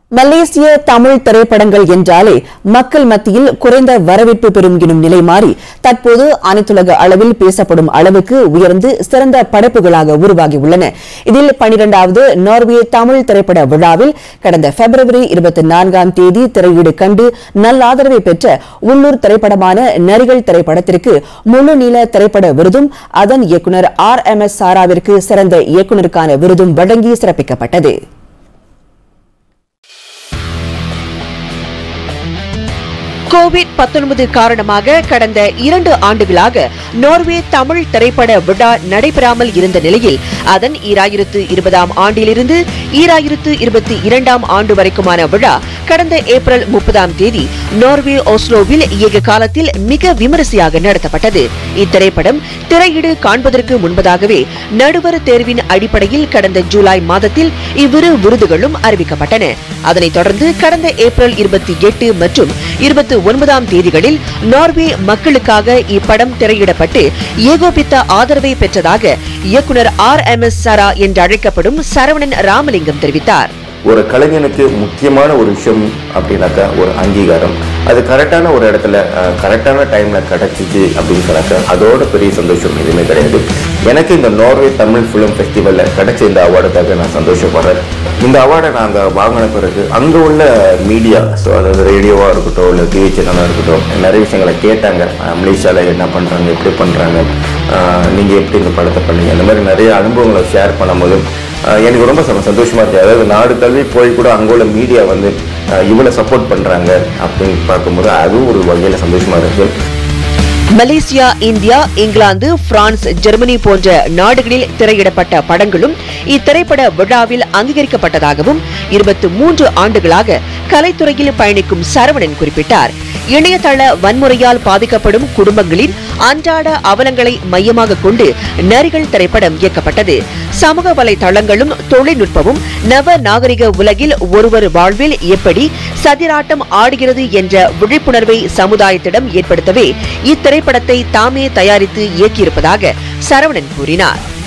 மலேசிய தமிழ் திரைப்படங்கள் என்றாலே மக்கள் மத்தியில் குறைந்த வரவேற்பு பெறும் எனும் நிலை மாறி தற்போது அனைத்துலக அளவில் பேசப்படும் அளவுக்கு உயர்ந்து சிறந்த படைப்புகளாக உருவாகியுள்ளன இதில் பனிரெண்டாவது நார்வே தமிழ் திரைப்பட விழாவில் கடந்த பிப்ரவரி இருபத்தி நான்காம் தேதி திரையீடு கண்டு நல்லாதரவை பெற்ற உள்ளூர் திரைப்படமான நரிகள் திரைப்படத்திற்கு முழு நீள திரைப்பட விருதும் அதன் இயக்குனர் ஆர் எம் எஸ் சாராவிற்கு சிறந்த இயக்குனருக்கான விருதும் வழங்கி சிறப்பிக்கப்பட்டது கோவிட் 19 காரணமாக கடந்த இரண்டு ஆண்டுகளாக நார்வே தமிழ் திரைப்பட விழா நடைபெறாமல் இருந்த நிலையில் அதன் ஈராயிரத்து இருபதாம் ஆண்டிலிருந்து ஈராயிரத்து இருபத்தி இரண்டாம் ஆண்டு வரைக்குமான விழா கடந்த ஏப்ரல் முப்பதாம் தேதி நார்வே ஓஸ்லோவில் இயக்க காலத்தில் மிக விமரிசையாக நடத்தப்பட்டது இத்திரைப்படம் திரையீடு காண்பதற்கு முன்பதாகவே நடுவர் தேர்வின் அடிப்படையில் கடந்த ஜூலை மாதத்தில் இவ்விரு விருதுகளும் அறிவிக்கப்பட்டன அதனைத் தொடர்ந்து கடந்த ஏப்ரல் இருபத்தி எட்டு மற்றும் இருபத்தி ஒன்பதாம் தேதிகளில் நார்வே மக்களுக்காக இப்படம் திரையிடப்பட்டு ஏகோபித்த ஆதரவை பெற்றதாக இயக்குனர் ஆர் எம் எஸ் சரா என்று அழைக்கப்படும் சரவணன் ராமலிங்கம் தெரிவித்தார் ஒரு கலைஞனுக்கு முக்கியமான ஒரு விஷயம் அப்படின்னாக்கா ஒரு அங்கீகாரம் அது கரெக்டான ஒரு இடத்துல கரெக்டான டைம்ல கிடைச்சிச்சு அப்படின்னு சொன்னாக்கா அதோட பெரிய சந்தோஷம் எதுவுமே கிடையாது எனக்கு இந்த நார்வே தமிழ் ஃபிலிம் ஃபெஸ்டிவல்ல கிடைச்ச இந்த அவார்டுக்காக நான் சந்தோஷப்படுறேன் இந்த அவார்டை நாங்கள் வாங்கின பிறகு அங்கே உள்ள மீடியா ஸோ அதாவது ரேடியோவாக இருக்கட்டும் இல்லை டிவி சேனலாக இருக்கட்டும் நிறைய விஷயங்களை கேட்டாங்க மலேசியாவில் என்ன பண்ணுறாங்க எப்படி பண்ணுறாங்க நீங்கள் எப்படி இந்த படத்தை பண்ணீங்க அந்த மாதிரி நிறைய அனுபவங்களை ஷேர் பண்ணும்போது ஆஹ் எனக்கு ரொம்ப சந்தோ- சந்தோஷமா இருக்கு அதாவது நாடு தள்ளி போய் கூட அங்க உள்ள மீடியா வந்து ஆஹ் இவ்வளவு சப்போர்ட் பண்றாங்க அப்படின்னு பார்க்கும்போது அதுவும் ஒரு வகையில சந்தோஷமா இருக்கு Malaysia India England France Germany போன்ற நாடுகளில் திரையிடப்பட்ட படங்களும் இத்திரைப்பட விழாவில் அங்கீகரிக்கப்பட்டதாகவும் இருபத்தி மூன்று ஆண்டுகளாக கலைத்துறையில் பயணிக்கும் சரவணன் குறிப்பிட்டார் இணையதள வன்முறையால் பாதிக்கப்படும் குடும்பங்களின் அன்றாட அவலங்களை மையமாக கொண்டு நரிகள் திரைப்படம் இயக்கப்பட்டது சமூக வலைதளங்களும் தொழில்நுட்பமும் நவ நாகரிக உலகில் ஒருவர் வாழ்வில் எப்படி சதிராட்டம் ஆடுகிறது என்ற விழிப்புணர்வை சமுதாயத்திடம் ஏற்படுத்தவே இத்திரைப்படத்தை தாமே தயாரித்து இயக்கியிருப்பதாக சரவணன் கூறினார்